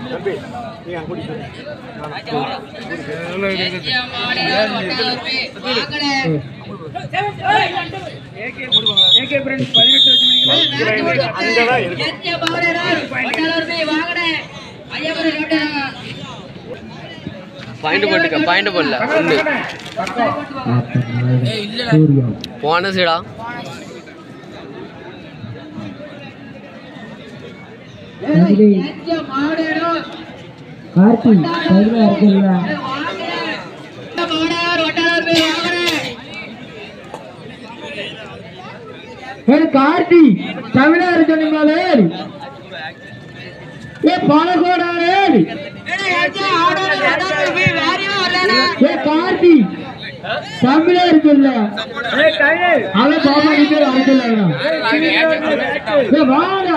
Point போட்டுக்க point போடல ஒன்று சூர்யா போன சீடா கார்த்தி கையில இருக்குல்ல ஏ கார்த்தி தமிழர் சொன்னீங்களே ஏ பாலகோடாரே ஏ கார்த்தி தமிழர் சொல்ல அவன் பாப்பா கிட்ட வர சொல்ல ஏ வாடா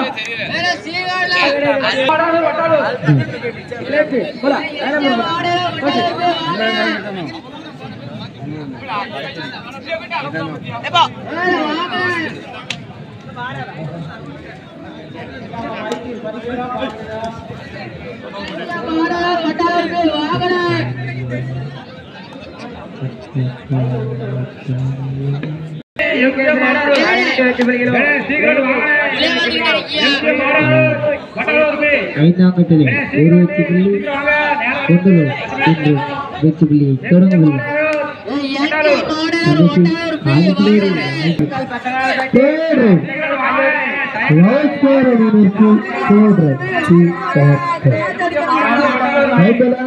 ஐந்தாம் கட்டளை ஒரு வெற்றி புள்ளி ஒன்று இன்று வெற்றி புள்ளி தொடங்குகிறது தேடு ரோஸ்கோர் அணியினருக்கு தேடு சி டாக்டர் ஐந்தலா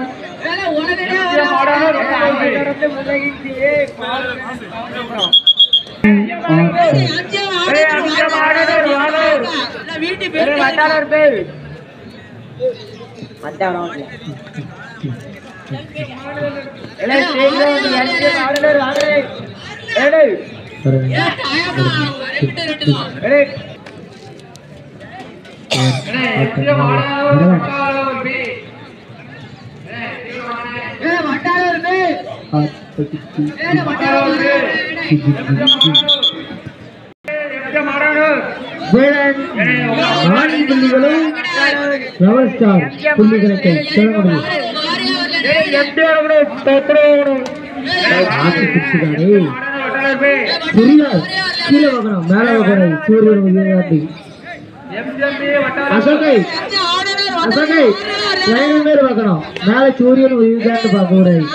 வேலன் நான்கு புள்ளிகளும் ரவர் ஸ்டார் புள்ளி கணக்கை தொடங்குகிறது ஆட்சி பிடிச்சுக்காரே புரியல கீழே வைக்கணும் மேலே வைக்கணும் சூரியன் உதயகாட்டி அசோகை அசோகை லைன் பேர் வைக்கணும் மேலே சூரியன் உதயகாட்டு பார்க்க கூடாது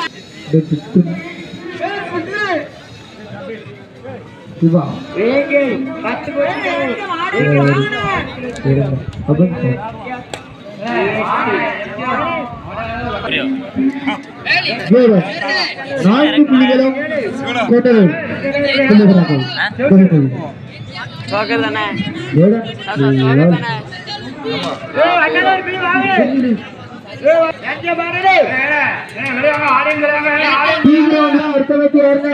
சிவா அப்பன் வீரர் நான்கு புள்ளிகளும் கொண்டது புள்ளிகளாக கொடுத்தது வீரர் தீவிரமாக ஒருத்தவத்தி வருங்க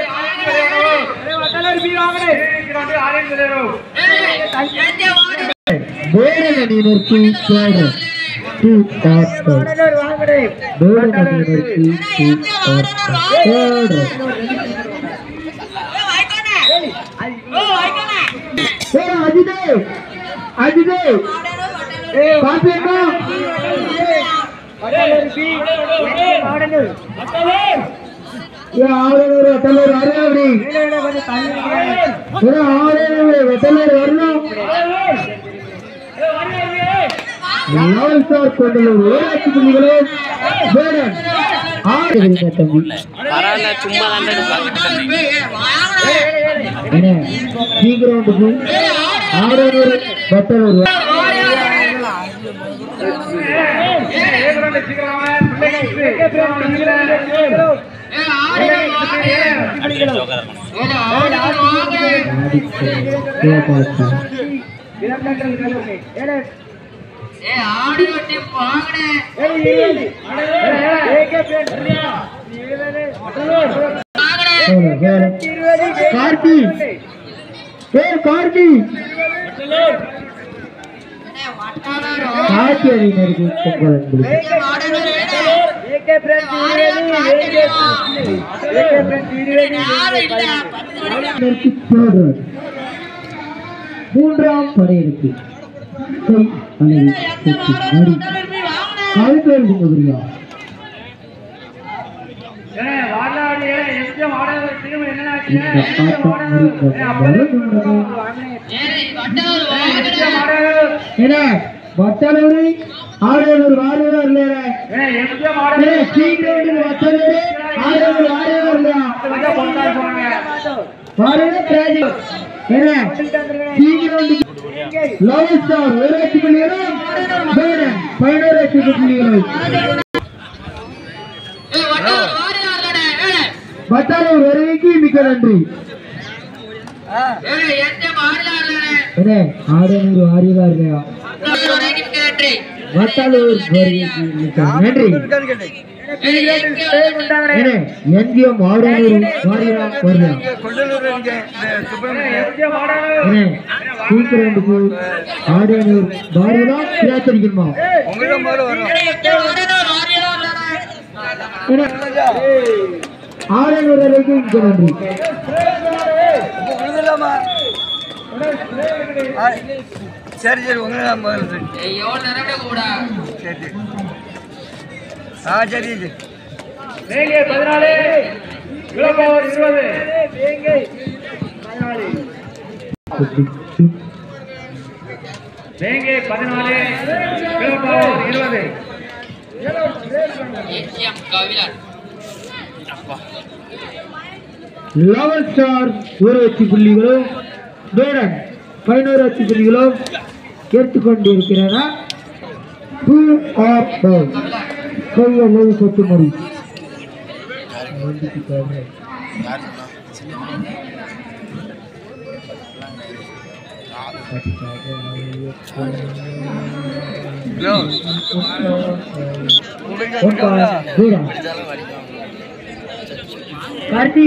வேடன் அணியினருக்கு தேர்தல் டூ ஆர்டர் வேடன் அணியினருக்கு டூ ஆர்டர் தேர்தல் ஏய் அஜிதே அஜிதே பாத்தியம்மா ஏ ஆளுநர் வெட்டலூர் அரையாவடி ஏ ஆளுநர் வெட்டலூர் வரணும் லெவல் ஸ்டார் கொண்டுள்ள ஊராட்சி புள்ளிகளே வேடன் ஆறு தம்பி பரவாயில்ல சும்மா தான் என்ன சி கிரவுண்டுக்கு ஆறூர் பத்தனூர் கார்த்தி ஏ கார்த்தி கார்த்தி அணியினருக்கு பொங்கல் அன்பளிப்பு அதற்கு தேர்வு. மூன்றாம் படையெடுப்பு கை, அலை, தொட்டு, நடி. கழுத்தல் குமுதிரியா இந்த ஆட்டம் முடிந்த என்ன வட்டலூரி ஆடையலூர் வாரியவர் இல்லையா சீக்கிரம் வட்டலூரி ஆடையலூர் வாரியவர் இல்லையா வாரியவர் பிராஜி என்ன சீக்கிரம் லவ் ஸ்டார் ஒரு லட்சம் புள்ளிகளும் பேரன் பதினோரு லட்சம் புள்ளிகளும் வட்டாளூர் வருகைக்கு மிக்க நன்றி என்ன ஆடையலூர் வாரியவர் இல்லையா வட்டாளூர் வருகைக்கு மிக்க நன்றி என்ன எங்கேயும் ஆடையலூர் வாரியரா வருதா என்ன சீக்கிரண்டுக்கு ஆடையலூர் வாரியரா பிரார்த்தனிக்கணுமா என்ன ஆடையலூர் வரைக்கும் மிக்க நன்றி சரி சரி உங்களை நான் முதல்ல சரி சரி ஆ சரி சரி லெவல் ஸ்டார் ஒரு வெற்றி புள்ளிகளும் வேடன் பதினோரு வெற்றி புள்ளிகளும் எடுத்துக்கொண்டிருக்கிறன டூ ஆஃப் டவுன் கையில் சொத்து மறி கார்த்தி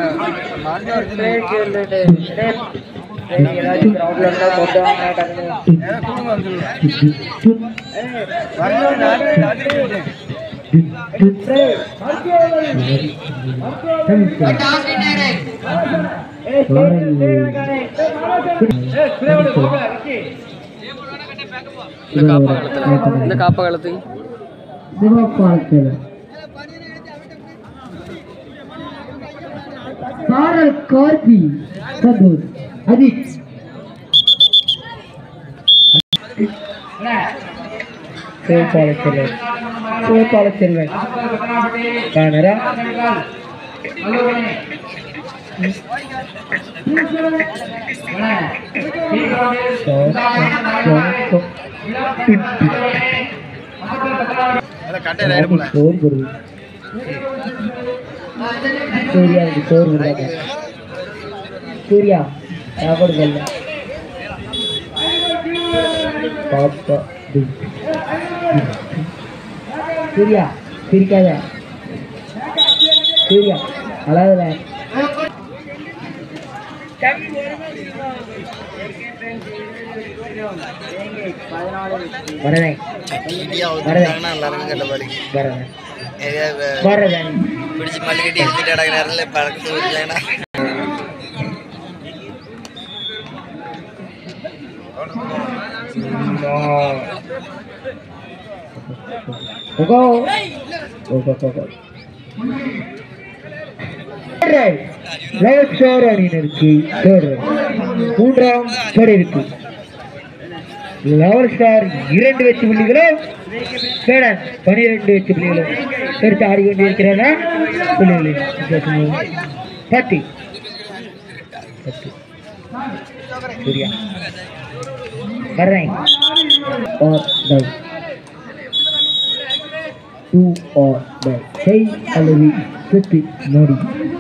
இந்த காப்பா கழுத்துல இந்த காப்பா கழுத்துக்கு சிவப்பாக்கல சாரல் கார்த்தி சந்தூர் அஜித் சிவப்பால செல்வன் சிவப்பால செல்வன் காணரா சோறு பொருள் சூர்யாவுக்கு சோறு விடாத சூர்யா சாப்பாடு போடல பாப்பா டி. சூர்யா சிரிக்காத சூர்யா அழாதல வரதேன் வரதேன் வரதேன் வரதேன் பிடிச்சி மல்லிகட்டி எடுத்துட்டு அடங்க நேரத்தில் பறந்து வரலன்னா Go. Go, go, go, go. Level star அணியினருக்கு தேர்ட் மூன்றாம் படையிருக்கு லெவல் ஸ்டார் இரண்டு வெற்றி புள்ளிகளும் பேடன் பனிரெண்டு வெற்றி புள்ளிகளும் எடுத்து ஆடிக்கொண்டிருக்கிறாரா புள்ளிகளின் வித்தியாசம் பத்து பத்து சூர்யா வர்றேன் or die. Do or die. செய் அல்லது செத்து மோடி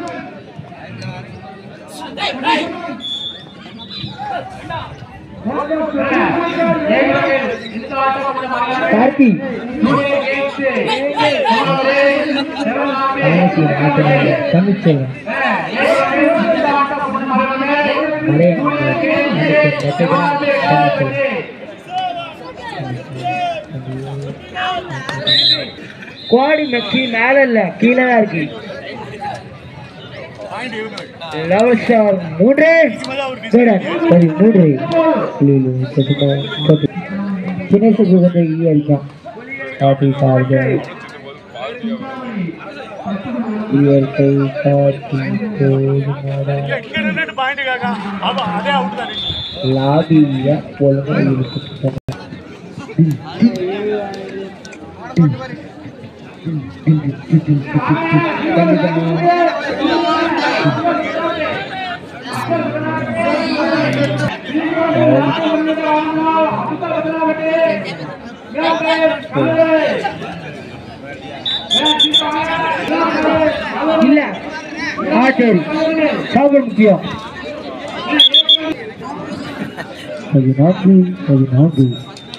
கார்த்தி தமிழ்ச்செல்வன் கோடி மெச்சி மேல இல்ல கீழே தான் இருக்கு லெவல் ஸ்டார் மூன்று பேடன் சரி மூன்று தினேஷுக்கு கொஞ்சம் ஈ அடிக்கான் காட்டிட்டார்கள் இயற்கை காட்டின் போதுமாடா லாபிய ஒழுங்காக இருக்கின்றன இல்ல ஆ சரி சாப்பிட முக்கியம் அது நாக்கு அது நாக்கு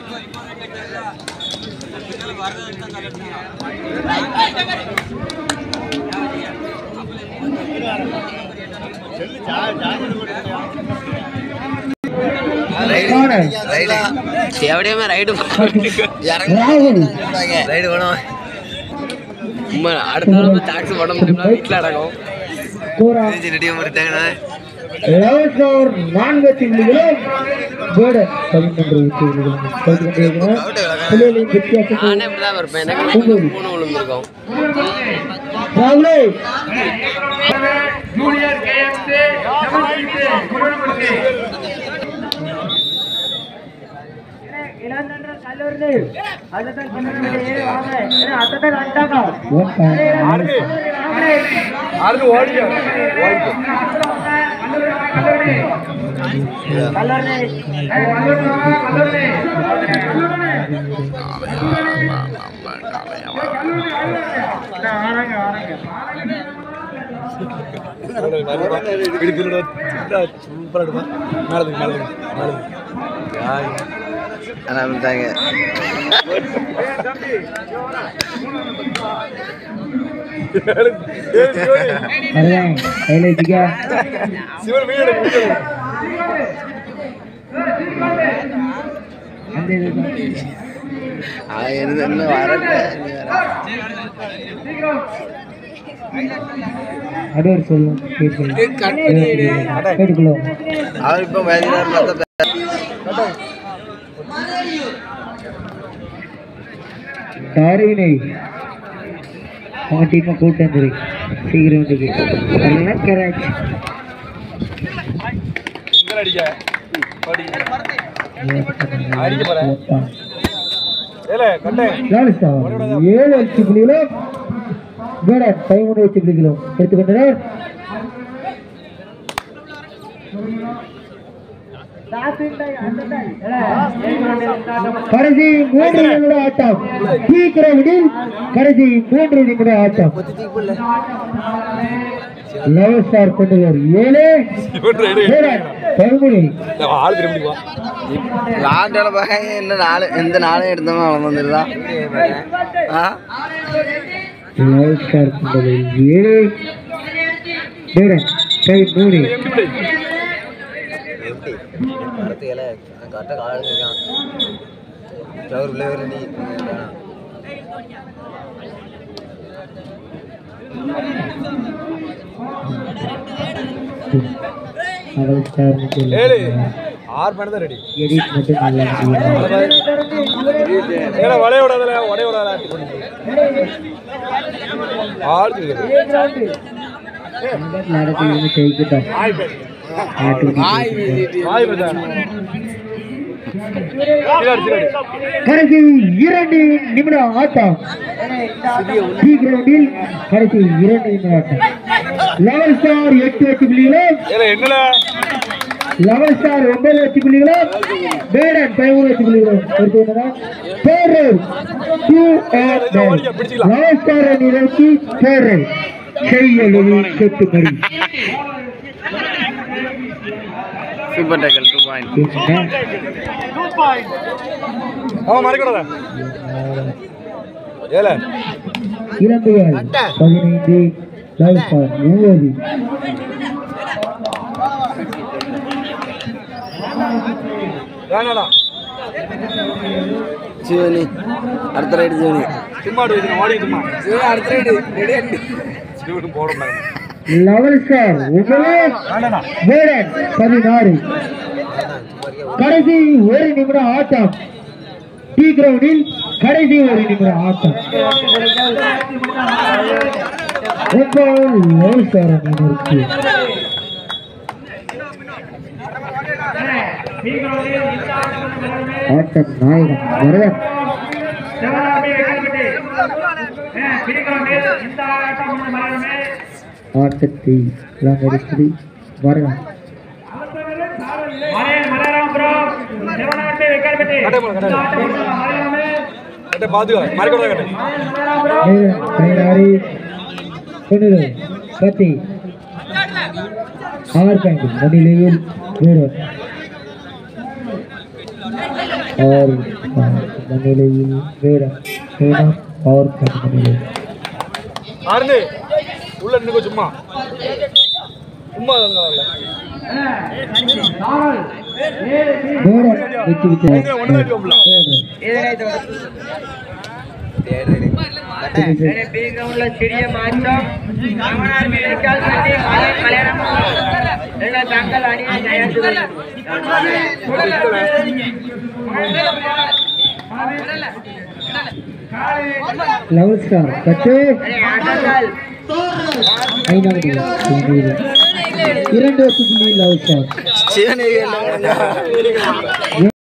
எப்படியுமே ரைடு ராகுல் ரைடு வேணும் அடுத்த தடவை டாக்ஸ் போட முடியுமா வீட்டில் அடக்கம் கோரா ரெடியாக மாட்டாங்கண்ணா லவசோர் நான்கு புள்ளிகளும் பேடு பதிமூன்று விக்கெட்டுகளும் போட்டுக் கொண்டிருக்கிறார் புள்ளிகளின் வித்தியாசத்தை நானே இப்படிதான் இருப்பேன் எனக்கு மூணு விழுந்திருக்கோம் ராகுலே ஆரம்பிட்டாங்க அதுதான் கையில வச்சுக்க அந்த இதுதான். என்ன என்ன வரட்ட அது ஒரு சொல்லும் கேட்டுக்கொள்ளும் அவர் இப்போ வேதினார் பார்த்தா தாரினை அவன் டீமை கூட்டு வந்துரு சீக்கிரம் வந்துருக்கு அதெல்லாம் கராச் ஏழு அச்சு புள்ளிகளும் வேடன் பதிமூணு அச்சு புள்ளிகளும் எடுத்துக்கொண்டனர் கடைசி மூன்று நிமிட ஆட்டம் டீ கிரவுண்டில் கடைசி மூன்று நிமிட ஆட்டம் லெவல் ஸ்டார் கொண்டவர் ஏழு வீரன் பதிமூணு ஆட்டோல பார்க்க என்ன நாலு எந்த நாளும் எடுத்தோமோ அவன் வந்துருதான் ஆ லெவல் ஸ்டார் கொண்டவர் ஏழு வீரன் பதிமூணு வரத்துக்கல கரெக்டாக காலம் இருக்கான் அவர் உள்ள வேறு நீ லெவல் ஸ்டார் மட்டும் ஆறு மணி தான் ரெடி எடிட் மட்டும் நல்லா செய்யணும். ஏன்னா வளைய விடாதல உடைய விடாத ஆட்டி பண்ணி ஆடுது நடத்தி இருந்து ஜெயிக்கிட்டோம் ஆட்டுக்கு வாய் பதான் கடைசி இரண்டு நிமிடம் ஆட்டம் டி கிரவுண்டில் கடைசி இரண்டு நிமிடம் ஆட்டம் லெவல் ஸ்டார் எட்டு எட்டு புள்ளிகளும் ஏல என்னல லெவல் ஸ்டார் ஒன்பது எட்டு புள்ளிகளும் பேடன் பதிமூணு எட்டு புள்ளிகளும் எடுத்துக்கொண்டனர் பேரூர் டூ லெவல் ஸ்டார் அணியிற்கு பேரூர் செய்யலுவி சொத்து மறி சூப்பர் டேக்கல் டூ பாயிண்ட் அவன் மறைக்கூடாத ஏல இளம்புகள் பதினைந்து லெவல் ஸ்டார் இருபது வேணாடா சிவனி அடுத்த ரைடு சிவனி சும்மா ஆடு ஓடி சும்மா அடுத்த ரைடு ரெடி சிவனும் போட மாட்டாங்க லெவல் ஸ்டார் ஒன்பது வேண்டாண்ணா வேடன் பதினாறு கடைசி ஒரு நிமிடம் ஆட்டம் டி கிரவுண்டில் கடைசி ஒரு நிமிடம் ஆட்டம் ஒன்பது லோஸ்டார் அணியினருக்கு ஆட்டம் நாயகன் வரவன் ஆட்டத்தை இளங்கரிப்பது வரவன் கட்டை போடு, கட்டை. கட்டை பாத்துக்கோ மறைக்கூடாது கட்டை பதினாறு தொண்ணூறு பத்து ஆறு பாயிண்ட் முன்னிலையில் வீரர் ஆறு point முன்னிலையில் வீரர் வீரர் ஆறு பாயிண்ட் முன்னிலையில் ஆறுந்து உள்ள நின்னுக்கோ சும்மா சும்மா அங்க வரல. வீரர் வெற்றி விட்டு ஒண்ணு அடிப்போம்ல. சிறிய மாற்றம் கவனார் மேற்கால் கட்டி மலை மலையரம் எங்கள் தங்கள் அணியை தயாரித்து லெவல் ஸ்டார் பத்து ஆட்டங்கள் ஐந்தாவது புள்ளியில். இரண்டு புள்ளி லெவல் ஸ்டார் சிவனே